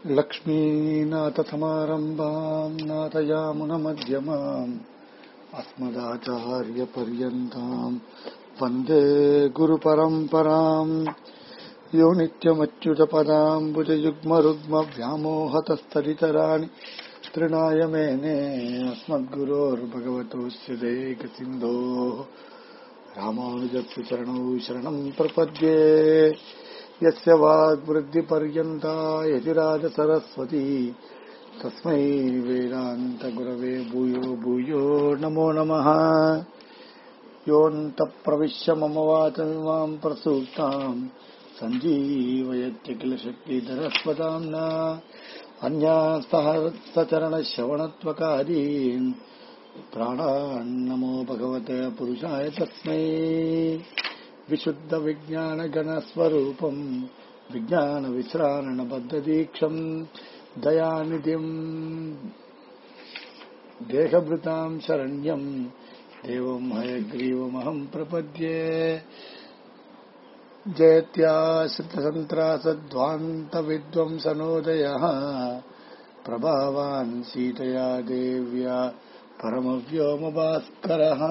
लक्ष्मीनाथसमारम्भाम् नाथयामुनमध्यमाम् अस्मदाचार्यपर्यन्ताम् वन्दे गुरुपरम्पराम् यो नित्यमच्युतपदाम् भुजयुग्मरुग्मव्यामोहतस्तरितराणि तृणाय मेने अस्मद्गुरोर्भगवतोऽस्य देकसिन्धोः रामानुजस्य चरणौ शरणम् प्रपद्ये यस्य वाग्वृद्धिपर्यन्ता यतिराजसरस्वती तस्मै वेदान्तगुरवे भूयो भूयो नमो नमः योऽन्तप्रविश्य मम वाचमिमाम् प्रसूक्ताम् सञ्जीवयत्य किल शक्तिधरस्वताम्ना अन्यास्तः सचरणश्रवणत्वकारीन् प्राणान्नमो भगवते पुरुषाय तस्मै विशुद्धविज्ञानगणस्वरूपम् विज्ञानविश्राणबद्धदीक्षम् दयानिधिम् देहभृताम् शरण्यम् देवम् हयग्रीवमहम् प्रपद्ये जयत्याश्रितसन्त्रासध्वान्तविद्वंसनोदयः प्रभावान् सीतया देव्या परमव्योमभास्करः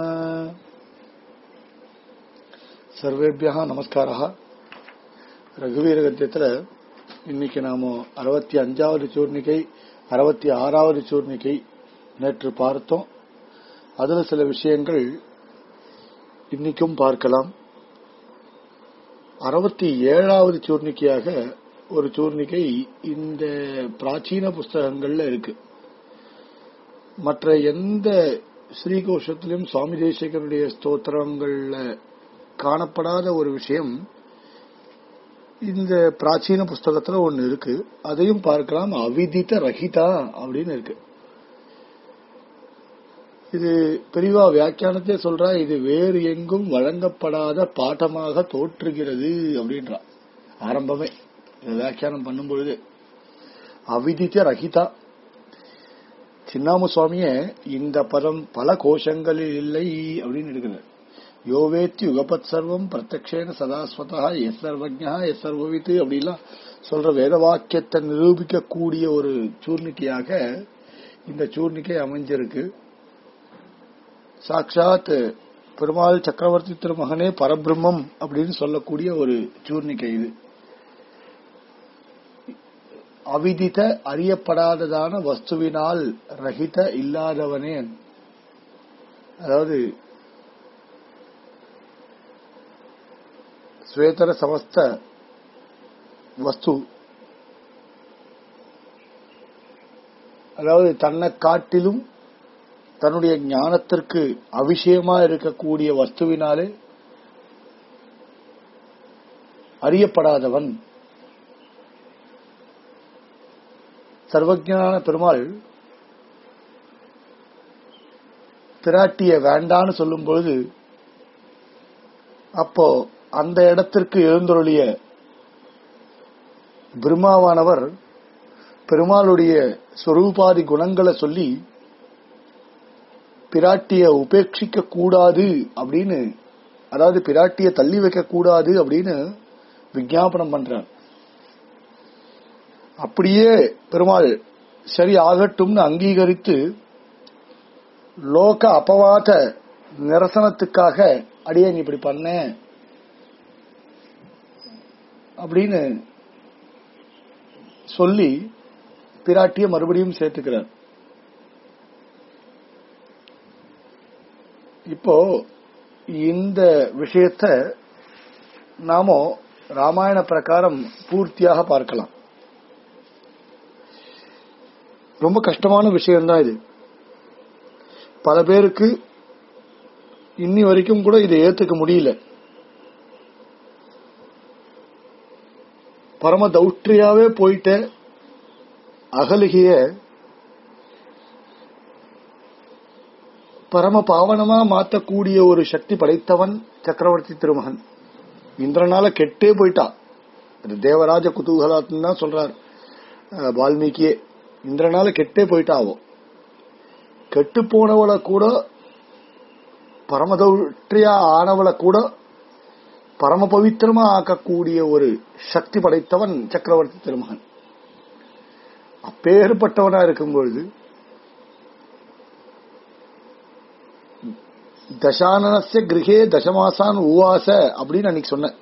சர்வேபியா நமஸ்காரா ரகுவீர கத்தியத்துல இன்னைக்கு நாம அறுபத்தி அஞ்சாவது சூர்ணிகை அறுபத்தி ஆறாவது சூர்ணிகை நேற்று பார்த்தோம் அதுல சில விஷயங்கள் இன்னைக்கும் பார்க்கலாம் அறுபத்தி ஏழாவது சூர்ணிக்கையாக ஒரு சூர்ணிகை இந்த பிராச்சீன புஸ்தகங்கள்ல இருக்கு மற்ற எந்த ஸ்ரீகோஷத்திலும் சுவாமி தேசிகனுடைய ஸ்தோத்திரங்கள்ல காணப்படாத ஒரு விஷயம் இந்த பிராச்சீன புஸ்தகத்துல ஒன்னு இருக்கு அதையும் பார்க்கலாம் அவிதித்த ரஹிதா அப்படின்னு இருக்கு இது பெரிவா வியாக்கியானத்தே சொல்றா இது வேறு எங்கும் வழங்கப்படாத பாட்டமாக தோற்றுகிறது அப்படின்றா ஆரம்பமே வியாக்கியானம் பண்ணும் பொழுது அவிதித்த ரஹிதா சின்னாமு சுவாமிய இந்த பதம் பல கோஷங்களில் இல்லை அப்படின்னு எடுக்கிறார் யோவேத்தி யுகபத் சர்வம் பிரத்யக்ஷேன சதாஸ்வதா எஸ் சர்வஜா எஸ் சர்வவித்து அப்படிலாம் சொல்ற வேத வாக்கியத்தை நிரூபிக்க கூடிய ஒரு சூர்ணிக்கையாக இந்த சூர்ணிக்கை அமைஞ்சிருக்கு சாட்சாத் பெருமாள் சக்கரவர்த்தி திருமகனே பரபிரம்மம் அப்படின்னு சொல்லக்கூடிய ஒரு சூர்ணிக்கை இது அவிதித்த அறியப்படாததான வஸ்துவினால் ரஹித இல்லாதவனே அதாவது ஸ்வேதர சமஸ்த வஸ்து அதாவது தன்னை காட்டிலும் தன்னுடைய ஞானத்திற்கு அபிஷேகமா இருக்கக்கூடிய வஸ்துவினாலே அறியப்படாதவன் சர்வஜான பெருமாள் பிராட்டிய வேண்டான்னு சொல்லும் பொழுது அப்போ அந்த இடத்திற்கு எழுந்தொருளிய பிரம்மாவானவர் பெருமாளுடைய ஸ்வரூபாதி குணங்களை சொல்லி பிராட்டிய உபேட்சிக்க கூடாது அப்படின்னு அதாவது பிராட்டிய தள்ளி வைக்க கூடாது அப்படின்னு விஜாபனம் பண்றார் அப்படியே பெருமாள் சரி ஆகட்டும்னு அங்கீகரித்து லோக அபவாத நிரசனத்துக்காக அடியே நீ இப்படி பண்ண அப்படின்னு சொல்லி பிராட்டிய மறுபடியும் சேர்த்துக்கிறார் இப்போ இந்த விஷயத்த நாம ராமாயண பிரகாரம் பூர்த்தியாக பார்க்கலாம் ரொம்ப கஷ்டமான விஷயம்தான் இது பல பேருக்கு இன்னி வரைக்கும் கூட இதை ஏத்துக்க முடியல பரம தௌஷ்டிரியாவே போயிட்ட அகலுகிய பரம பாவனமா மாத்தக்கூடிய ஒரு சக்தி படைத்தவன் சக்கரவர்த்தி திருமகன் இந்திரனால கெட்டே போயிட்டா அது தேவராஜ குதூகலாத்துன்னு தான் சொல்றார் வால்மீகியே இந்திரனால கெட்டே போயிட்டாவோ கெட்டு போனவளை கூட பரமதௌற்றியா ஆனவளை கூட பரம பவித்திரமா ஆக்கக்கூடிய ஒரு சக்தி படைத்தவன் சக்கரவர்த்தி திருமகன் அப்பேற்பட்டவனா இருக்கும்பொழுது தசானனஸ்ய கிரகே தசமாசான் உவாச அப்படின்னு அன்னைக்கு சொன்னேன்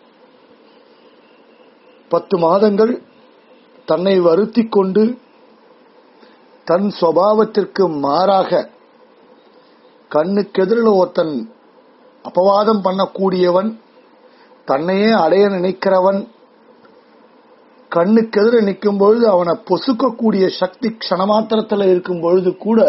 பத்து மாதங்கள் தன்னை வருத்தி கொண்டு தன் சுவாவத்திற்கு மாறாக கண்ணுக்கெதிரில் ஒருத்தன் அபவாதம் பண்ணக்கூடியவன் தன்னையே அடைய நினைக்கிறவன் கண்ணுக்கெதிர நிற்கும் பொழுது அவனை பொசுக்கக்கூடிய சக்தி க்ஷணமாத்திரத்தில் இருக்கும் பொழுது கூட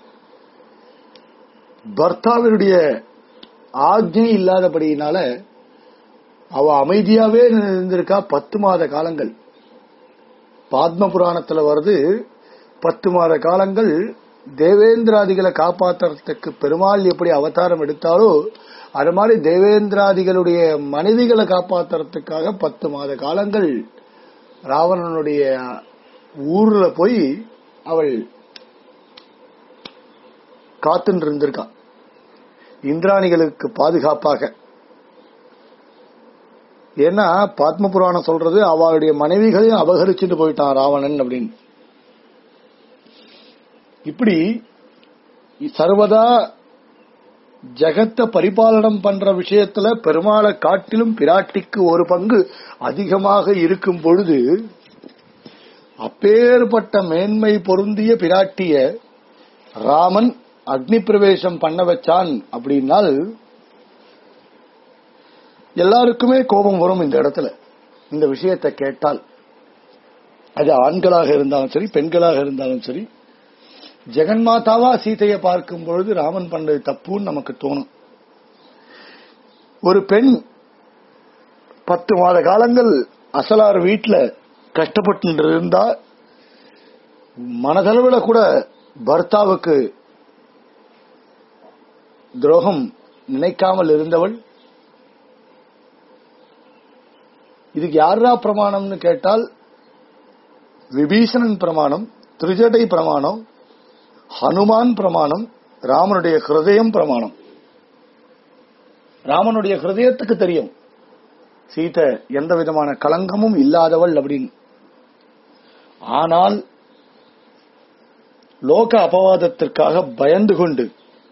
பர்த்தாவினுடைய ஆக்ஞை இல்லாதபடியினால அவ அமைதியாவே இருந்திருக்கா பத்து மாத காலங்கள் பாத்ம புராணத்துல வருது பத்து மாத காலங்கள் தேவேந்திராதிகளை காப்பாத்துறதுக்கு பெருமாள் எப்படி அவதாரம் எடுத்தாலோ அது மாதிரி தேவேந்திராதிகளுடைய மனைவிகளை காப்பாத்துறதுக்காக பத்து மாத காலங்கள் ராவணனுடைய ஊர்ல போய் அவள் காத்துன்னு இருந்திருக்கான் இந்திராணிகளுக்கு பாதுகாப்பாக ஏன்னா பாத்ம புராணம் சொல்றது அவளுடைய மனைவிகளையும் அபகரிச்சுட்டு போயிட்டான் ராவணன் அப்படின்னு இப்படி சர்வதா ஜெகத்தை பரிபாலனம் பண்ற விஷயத்துல பெருமாளை காட்டிலும் பிராட்டிக்கு ஒரு பங்கு அதிகமாக இருக்கும் பொழுது அப்பேற்பட்ட மேன்மை பொருந்திய பிராட்டிய ராமன் அக்னி பிரவேசம் பண்ண வச்சான் அப்படின்னால் எல்லாருக்குமே கோபம் வரும் இந்த இடத்துல இந்த விஷயத்தை கேட்டால் அது ஆண்களாக இருந்தாலும் சரி பெண்களாக இருந்தாலும் சரி ஜெகன்மாதாவா சீதையை பார்க்கும் பொழுது ராமன் பண்ணது தப்புன்னு நமக்கு தோணும் ஒரு பெண் பத்து மாத காலங்கள் அசலார் வீட்டுல கஷ்டப்பட்டு இருந்தா மனதளவில் கூட பர்த்தாவுக்கு துரோகம் நினைக்காமல் இருந்தவள் இதுக்கு யாரா பிரமாணம்னு கேட்டால் விபீஷணன் பிரமாணம் திரிஜடை பிரமாணம் ஹனுமான் பிரமாணம் ராமனுடைய ஹிருதயம் பிரமாணம் ராமனுடைய ஹிருதயத்துக்கு தெரியும் சீதை எந்த விதமான களங்கமும் இல்லாதவள் அப்படின்னு ஆனால் லோக அபவாதத்திற்காக பயந்து கொண்டு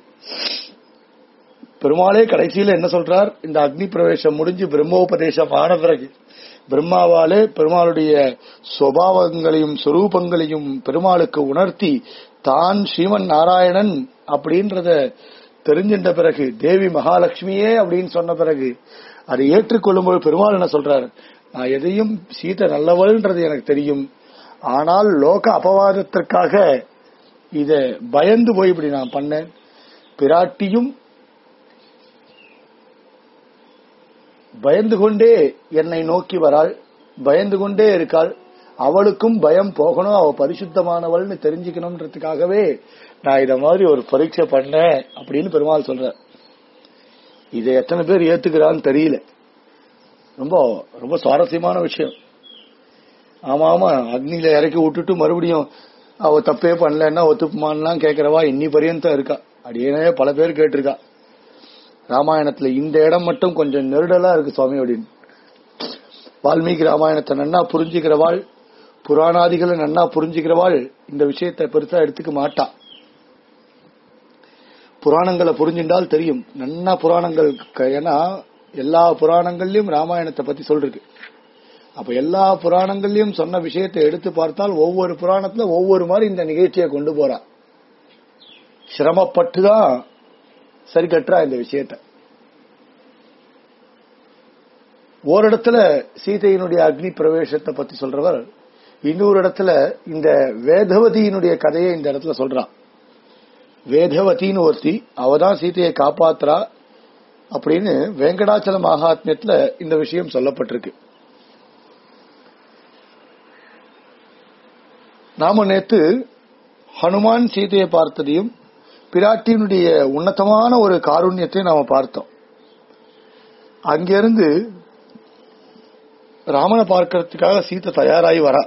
பெருமாளே கடைசியில என்ன சொல்றார் இந்த அக்னி பிரவேசம் முடிஞ்சு பிரம்மோபதேசம் ஆன பிறகு பிரம்மாவாலே பெருமாளுடைய சுவாவங்களையும் சொரூபங்களையும் பெருமாளுக்கு உணர்த்தி தான் ஸ்ரீமன் நாராயணன் அப்படின்றத தெரிஞ்சின்ற பிறகு தேவி மகாலட்சுமியே அப்படின்னு சொன்ன பிறகு அதை ஏற்றுக்கொள்ளும்போது பெருமாள் என்ன சொல்றார் நான் எதையும் சீதை நல்லவள்ன்றது எனக்கு தெரியும் ஆனால் லோக அபவாதத்திற்காக இத பயந்து போய் இப்படி நான் பண்ணேன் பிராட்டியும் பயந்து கொண்டே என்னை நோக்கி வராள் பயந்து கொண்டே இருக்காள் அவளுக்கும் பயம் போகணும் அவ பரிசுத்தமானவள்னு தெரிஞ்சுக்கணும்ன்றதுக்காகவே நான் இத மாதிரி ஒரு பரீட்சை பண்ணேன் அப்படின்னு பெருமாள் சொல்ற இதை எத்தனை பேர் ஏத்துக்கிறான்னு தெரியல ரொம்ப ரொம்ப சுவாரஸ்யமான விஷயம் ஆமா ஆமா அக்னியில இறக்கி விட்டுட்டு மறுபடியும் அவ தப்பே பண்ணலன்னா ஒத்துப்புமான்லாம் கேக்குறவா இன்னி பரியந்தம் இருக்கா அப்படியே பல பேர் கேட்டிருக்கா ராமாயணத்துல இந்த இடம் மட்டும் கொஞ்சம் நெருடலா இருக்கு சுவாமி அப்படின்னு வால்மீகி ராமாயணத்தை நன்னா புரிஞ்சுக்கிறவாள் புராணாதிகளை நன்னா புரிஞ்சுக்கிறவாள் இந்த விஷயத்தை பெருசா எடுத்துக்க மாட்டா புராணங்களை புரிஞ்சின்றால் தெரியும் நன்னா புராணங்கள் க- ஏன்னா எல்லா புராணங்கள்லயும் ராமாயணத்தை பத்தி சொல்றது அப்ப எல்லா புராணங்கள்லயும் சொன்ன விஷயத்தை எடுத்து பார்த்தால் ஒவ்வொரு புராணத்துல ஒவ்வொரு மாதிரி இந்த நிகழ்ச்சியை கொண்டு போறா சிரமப்பட்டுதான் சரி கட்டுறா இந்த விஷயத்தை ஓரிடத்துல சீதையினுடைய அக்னி பிரவேசத்தை பத்தி சொல்றவர் இன்னொரு இடத்துல இந்த வேதவதியினுடைய கதையை இந்த இடத்துல சொல்றான் வேதவதின்னு ஒருத்தி அவதான் சீதையை காப்பாத்துறா அப்படின்னு வெங்கடாச்சல மகாத்மியத்துல இந்த விஷயம் சொல்லப்பட்டிருக்கு நாம நேத்து ஹனுமான் சீதையை பார்த்ததையும் பிராட்டியினுடைய உன்னதமான ஒரு காருண்யத்தை நாம பார்த்தோம் அங்கிருந்து ராமனை பார்க்கறதுக்காக சீதை தயாராகி வரா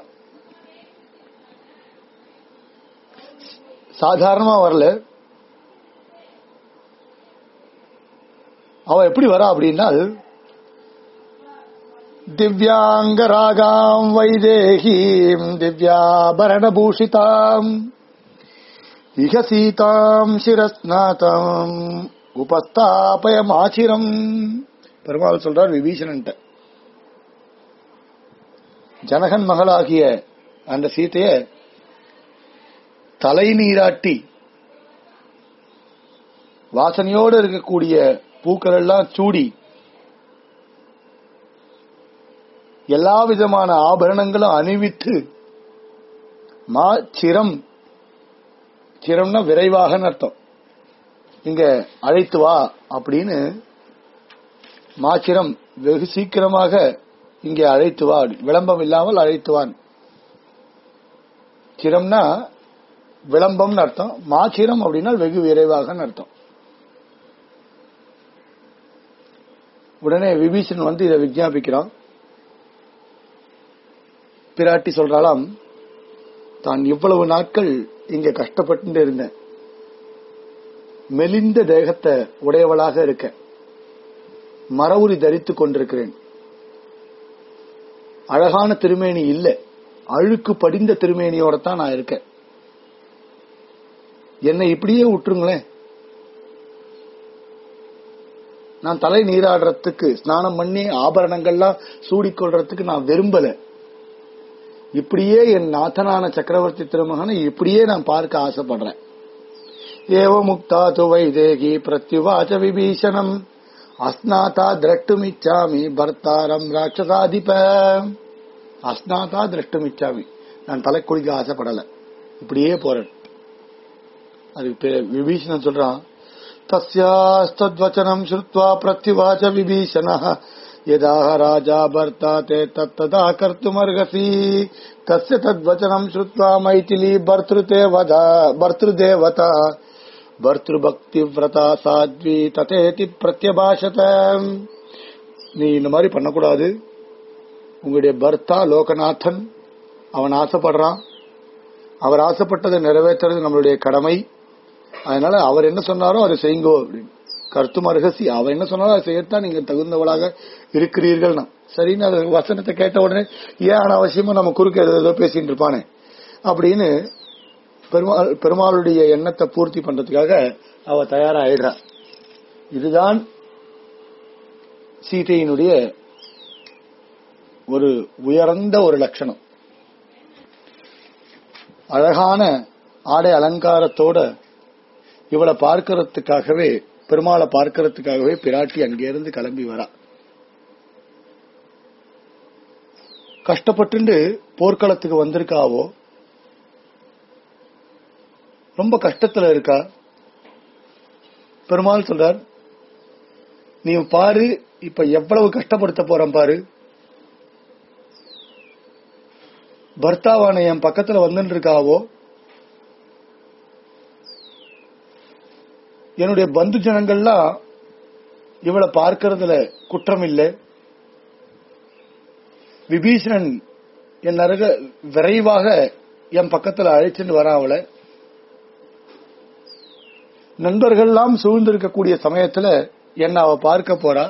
சாதாரணமா வரல அவ எப்படி வரா அப்படின்னா திவ்யாங்கராகாம் வைதேகீம் திவ்யாபரணபூஷிதாம் இக சீதாம் சிரஸ்நாதம் உபஸ்தாபயமாச்சிரம் பெருமாள் சொல்றார் விபீஷணன்ட்ட ஜனகன் மகளாகிய அந்த சீதைய தலை நீராட்டி வாசனையோடு இருக்கக்கூடிய பூக்கள் எல்லாம் சூடி எல்லா விதமான ஆபரணங்களும் அணிவித்து மா சிரம் சிரம்னா விரைவாக அர்த்தம் இங்க அழைத்து வா அப்படின்னு மாச்சிரம் வெகு சீக்கிரமாக இங்கே அழைத்து வா விளம்பம் இல்லாமல் அழைத்துவான் சிரம்னா விளம்பம்னு அர்த்தம் மாச்சிரம் அப்படின்னா வெகு விரைவாக அர்த்தம் உடனே விபீஷன் வந்து இதை விஜாபிக்கிறான் பிராட்டி சொல்றாளாம் தான் இவ்வளவு நாட்கள் இங்க கஷ்டப்பட்டு இருந்தேன் மெலிந்த தேகத்தை உடையவளாக இருக்க மரவுரி தரித்துக் கொண்டிருக்கிறேன் அழகான திருமேனி இல்ல அழுக்கு படிந்த திருமேனியோட தான் நான் இருக்கேன் என்னை இப்படியே விட்டுருங்களேன் நான் தலை நீராடுறதுக்கு ஸ்நானம் பண்ணி ஆபரணங்கள்லாம் சூடிக்கொள்றதுக்கு நான் விரும்பல இப்படியே என் நாதனான சக்கரவர்த்தி திருமகனை இப்படியே நான் பார்க்க ஆசைப்படுறேன் ஏவ முக்தா து வைதேகி பிரத்யுவாச்ச விபீஷணம் அஸ்நாதா திரட்டுமிச்சாமி பர்த்தாரம் ராட்சசாதிப அஸ்நாதா திரட்டுமிச்சாமி நான் தலை குளிக்க ஆசைப்படல இப்படியே போறேன் அதுக்கு பே- விபீஷணன் சொல்றான் தஸ்யாஸ்தத்வச்சனம் ஸ்ருத்வா பிரத்யுவாச்ச விபீஷணः यदाह राजा भर्ता ते तत्तदा कर्तुमर्हसि तस्य तद्वचनं श्रुत्वा मैथिली भर्तृदेवता भर्तृदेवता भर्तृभक्तिव्रता साध्वी तथेति பிரத்யபாஷத நீ இந்த மாதிரி பண்ணக்கூடாது உங்களுடைய பர்த்தா லோகநாதன் அவன் ஆசைப்படுறான் அவர் ஆசைப்பட்டதை நிறைவேற்றுறது நம்மளுடைய கடமை அதனால அவர் என்ன சொன்னாரோ அதை செய்யுங்கோ அப்படின்னு கருத்தும் அருகசி அவர் என்ன சொன்னாரோ அதை செய்யத்தான் நீங்க தகுந்தவளாக இருக்கிறீர்கள் சரின்னு அது வசனத்தை கேட்ட உடனே ஏன் அனாவசியமா நம்ம குறுக்க ஏதோ ஏதோ பேசிட்டு இருப்பானே அப்படின்னு பெருமாள் பெருமாளுடைய எண்ணத்தை பூர்த்தி பண்றதுக்காக அவ தயாராயிடுறா இதுதான் சீதையினுடைய ஒரு உயர்ந்த ஒரு லட்சணம் அழகான ஆடை அலங்காரத்தோட இவளை பார்க்கறதுக்காகவே பெருமாளை பார்க்கறதுக்காகவே பிராட்டி அங்கிருந்து கிளம்பி வரா கஷ்டப்பட்டு போர்க்களத்துக்கு வந்திருக்காவோ ரொம்ப கஷ்டத்துல இருக்கா பெருமாள் சொல்றார் நீ பாரு இப்ப எவ்வளவு கஷ்டப்படுத்த போறேன் பாரு பர்த்தாவான என் பக்கத்துல வந்துட்டு இருக்காவோ என்னுடைய பந்து ஜனங்கள்லாம் இவளை பார்க்கறதுல குற்றம் இல்லை விபீஷணன் என் அருக விரைவாக என் பக்கத்துல அழைச்சிட்டு வரான் அவளை நண்பர்கள்லாம் சூழ்ந்திருக்கக்கூடிய சமயத்துல என்ன அவ பார்க்க போறா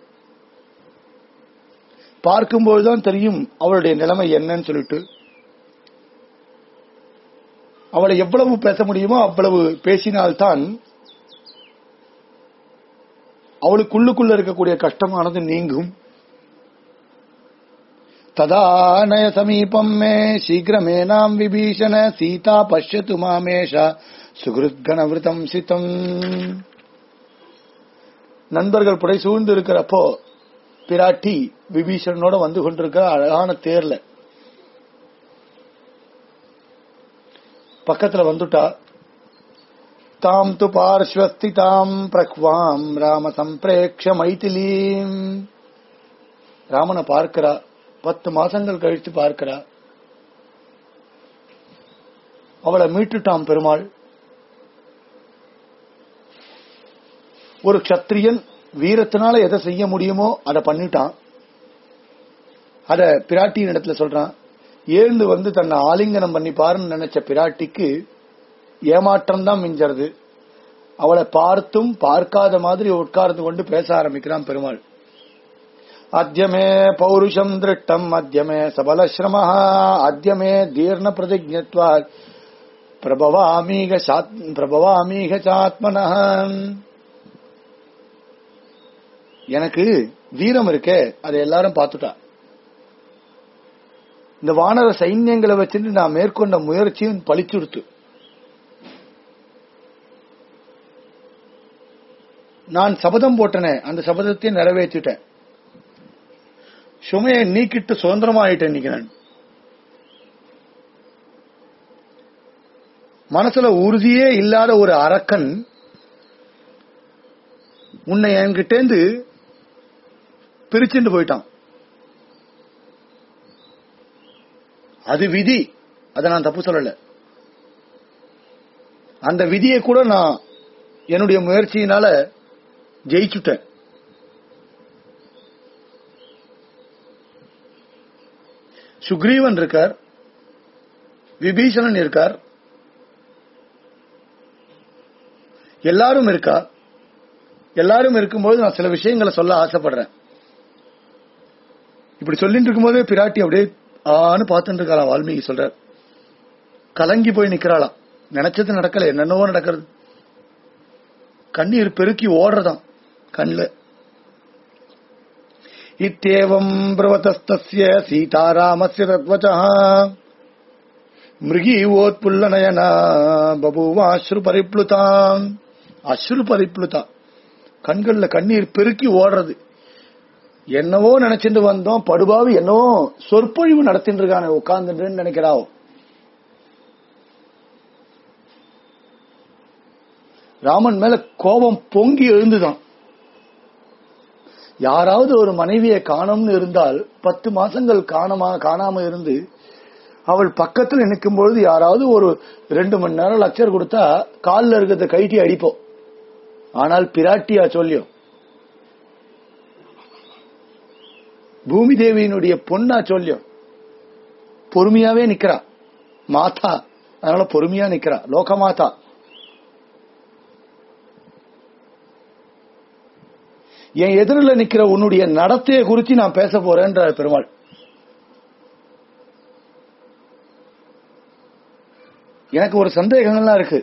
பார்க்கும்போதுதான் தெரியும் அவளுடைய நிலைமை என்னன்னு சொல்லிட்டு அவளை எவ்வளவு பேச முடியுமோ அவ்வளவு பேசினால்தான் அவளுக்குள்ளுக்குள்ள இருக்கக்கூடிய கஷ்டமானது நீங்கும் ததா நய சமீபம் மே சீக்கிரமே நாம் விபீஷண சீதா பஷ்யத்து மாமேஷா சுகிருத்கணவிருத்தம் சித்தம் நண்பர்கள் புடை சூழ்ந்து இருக்கிறப்போ பிராட்டி விபீஷணனோட வந்து கொண்டிருக்கிற அழகான தேர்ல பக்கத்துல வந்துட்டா தாம் து பார்ஸ்வஸ்திதாம் பிரக்வாம் ராம சம்பிரேக்ஷ மைதிலீம் ராமனை பார்க்கிறா பத்து மாசங்கள் கழித்து பார்க்கிறா அவளை மீட்டுட்டான் பெருமாள் ஒரு க்ஷத்திரியன் வீரத்தினால எதை செய்ய முடியுமோ அதை பண்ணிட்டான் அத பிராட்டியின் இடத்துல சொல்றான் ஏழ்ந்து வந்து தன்னை ஆலிங்கனம் பண்ணி பாருன்னு நினைச்ச பிராட்டிக்கு ஏமாற்றம் தான் மிஞ்சறது அவளை பார்த்தும் பார்க்காத மாதிரி உட்கார்ந்து கொண்டு பேச ஆரம்பிக்கிறான் பெருமாள் अद्य मे पौरुषम् दृष्टम् अद्य मे सबलश्रमः अद्य मे दीर्णप्रतिज्ञत्वात् प्रभवामीह सात्- प्रभवामीह சாத்மனः எனக்கு வீரம் இருக்கே அதை எல்லாரும் பார்த்துட்டா இந்த வானர சைன்யங்களை வச்சுட்டு நான் மேற்கொண்ட முயற்சியும் பழிச்சுடுத்து நான் சபதம் போட்டனே அந்த சபதத்தை நிறைவேற்றிட்டேன் சுமையை நீக்கிட்டு சுதந்திரமாயிட்டேன் இன்னைக்கு நான் மனசுல உறுதியே இல்லாத ஒரு அரக்கன் உன்னை என்கிட்டேந்து பிரிச்சுட்டு போயிட்டான் அது விதி அதை நான் தப்பு சொல்லல அந்த விதியை கூட நான் என்னுடைய முயற்சியினால ஜெயிச்சுட்டேன் சுக்ரீவன் இருக்கார் விபீஷணன் இருக்கார் எல்லாரும் இருக்கா எல்லாரும் இருக்கும்போது நான் சில விஷயங்களை சொல்ல ஆசைப்படுறேன் இப்படி சொல்லிட்டு இருக்கும்போதே பிராட்டி அப்படியே ஆன்னு பார்த்துட்டு இருக்காளாம் வால்மீகி சொல்றார் கலங்கி போய் நிக்கிறாளாம் நினைச்சது நடக்கல என்னென்னவோ நடக்கிறது கண்ணீர் பெருக்கி ஓடுறதாம் கண்ணுல இத்தேவம் பிரவதஸ்தஸ்ய சீதாராமஸ்ய தத்வச்சः மிருகீவோத்புல்லநயனா பபூவ அஸ்ரு பரிப்ளுதாம் அஸ்ரு பரிப்ளுதா கண்கள்ல கண்ணீர் பெருக்கி ஓடுறது என்னவோ நினைச்சிட்டு வந்தோம் படுபாவி என்னவோ சொற்பொழிவு நடத்திட்டு இருக்கானே உட்கார்ந்துட்டு நினைக்கிறாவோ ராமன் மேல கோபம் பொங்கி எழுந்துதான் யாராவது ஒரு மனைவியை காணும்னு இருந்தால் பத்து மாசங்கள் காணாம காணாம இருந்து அவள் பக்கத்துல நிற்கும் பொழுது யாராவது ஒரு ரெண்டு மணி நேரம் லட்சர் கொடுத்தா காலில் இருக்கிறத கைட்டி அடிப்போம் ஆனால் பிராட்டியா சொல்லியும் பூமி தேவியினுடைய பொண்ணா சொல்லியும் பொறுமையாவே நிக்கிறா மாதா அதனால பொறுமையா நிக்கிறா லோகமாதா என் எதிரில் நிக்கிற உன்னுடைய நடத்தையை குறித்து நான் பேச போறேன்ற பெருமாள் எனக்கு ஒரு சந்தேகங்கள்லாம் இருக்கு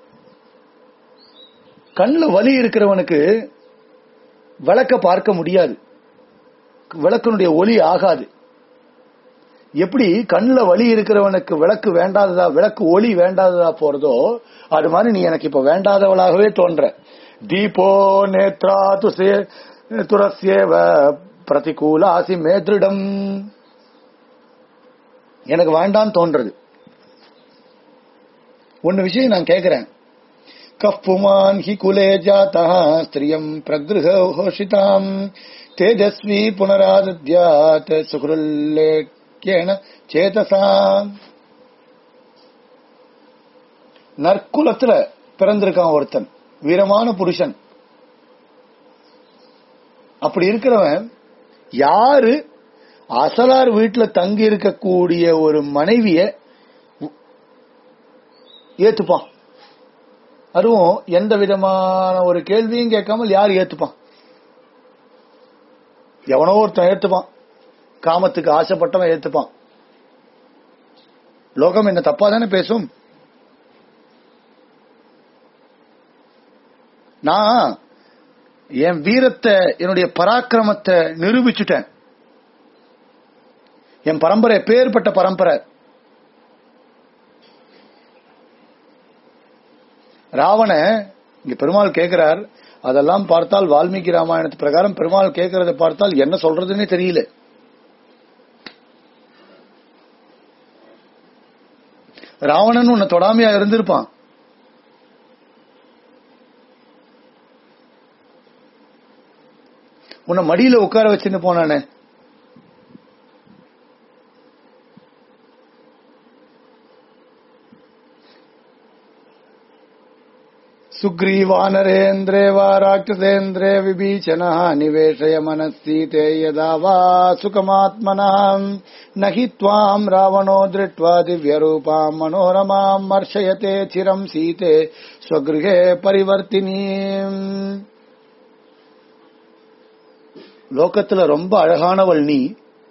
கண்ணுல வலி இருக்கிறவனுக்கு விளக்க பார்க்க முடியாது விளக்கினுடைய ஒளி ஆகாது எப்படி கண்ணுல வலி இருக்கிறவனுக்கு விளக்கு வேண்டாததா விளக்கு ஒளி வேண்டாததா போறதோ அது மாதிரி நீ எனக்கு இப்ப வேண்டாதவளாகவே தோன்ற தீபோ நேத்ரா துசே துரஸ்யேவ பிரதிகூல ஆசி மேத்ரிடம் எனக்கு வேண்டான்னு தோன்றது ஒன்னு விஷயம் நான் கேக்குறேன் கப்புமான் ஹி குலே ஜாத்தா ஸ்திரியம் பிரகிருஹ ஹோஷிதாம் தேஜஸ்வி புனராதித்யாத் சுகுருல்லேக்கியன சேதசாம் நற்குலத்துல பிறந்திருக்கான் ஒருத்தன் வீரமான புருஷன் அப்படி இருக்கிறவன் யாரு அசலார் வீட்டுல தங்கி இருக்கக்கூடிய ஒரு மனைவிய ஏத்துப்பான் அதுவும் எந்த விதமான ஒரு கேள்வியும் கேட்காமல் யார் ஏத்துப்பான் எவனோ ஒருத்தன் ஏத்துப்பான் காமத்துக்கு ஆசைப்பட்டவன் ஏத்துப்பான் லோகம் என்ன தப்பா தானே பேசும் நான் என் வீரத்தை என்னுடைய பராக்கிரமத்தை நிரூபிச்சுட்டேன் என் பரம்பரை பேர்பட்ட பரம்பரை ராவண இங்க பெருமாள் கேட்கிறார் அதெல்லாம் பார்த்தால் வால்மீகி ராமாயணத்து பிரகாரம் பெருமாள் கேட்கறத பார்த்தால் என்ன சொல்றதுன்னே தெரியல ராவணன் உன்னை தொடாமையா இருந்திருப்பான் உன்னை மடியில உட்கார வச்சுன்னு போனானே सुग्रीवानरेन्द्रे वा राक्षसेन्द्रे विभीषणः निवेशय मनस्सीते यदा वा सुखमात्मनः न हि त्वाम् रावणो दृष्ट्वा दिव्यरूपाम् मनोरमाम् मर्शयते चिरम् सीते स्वगृहे परिवर्तिनीम् லோகத்துல ரொம்ப அழகானவள் நீ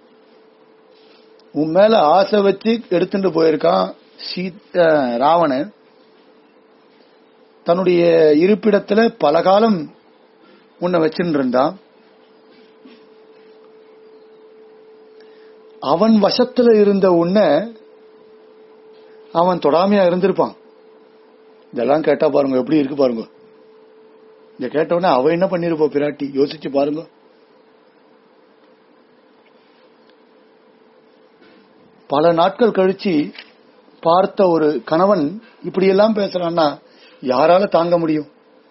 உன் மேல ஆசை வச்சு எடுத்துட்டு போயிருக்கான் சீ- அஹ், ராவணன் தன்னுடைய இருப்பிடத்துல பல காலம் உன்னை வச்சுட்டு இருந்தான் அவன் வசத்துல இருந்த உன்னை அவன் தொடாமையா இருந்திருப்பான் இதெல்லாம் கேட்டா பாருங்க எப்படி இருக்கு பாருங்க இத கேட்ட உடனே அவ என்ன பண்ணிருப்பா பிராட்டி யோசிச்சு பாருங்க பல நாட்கள் கழிச்சு பார்த்த ஒரு கணவன் இப்படி எல்லாம் பேசுறான்னா யாரால தாங்க முடியும்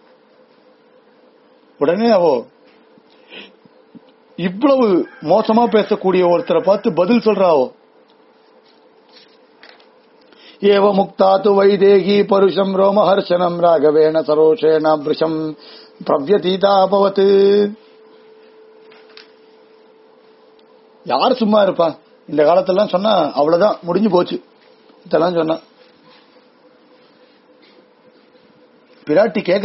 உடனே அவோ இவ்வளவு மோசமா பேசக்கூடிய ஒருத்தரை பார்த்து பதில் சொல்றாவோ ஏவ முக்தா து வைதேகி பருஷம் ரோமஹர்ஷனம் ராகவேண சரோஷேண பிருஷம் பிரவ்யதீதா அபவத் யார் சும்மா இருப்பா இந்த காலத்தெல்லாம் சொன்னா அவ்வளவுதான் முடிஞ்சு போச்சு இதெல்லாம் சொன்னா பிராட்டி கேட்க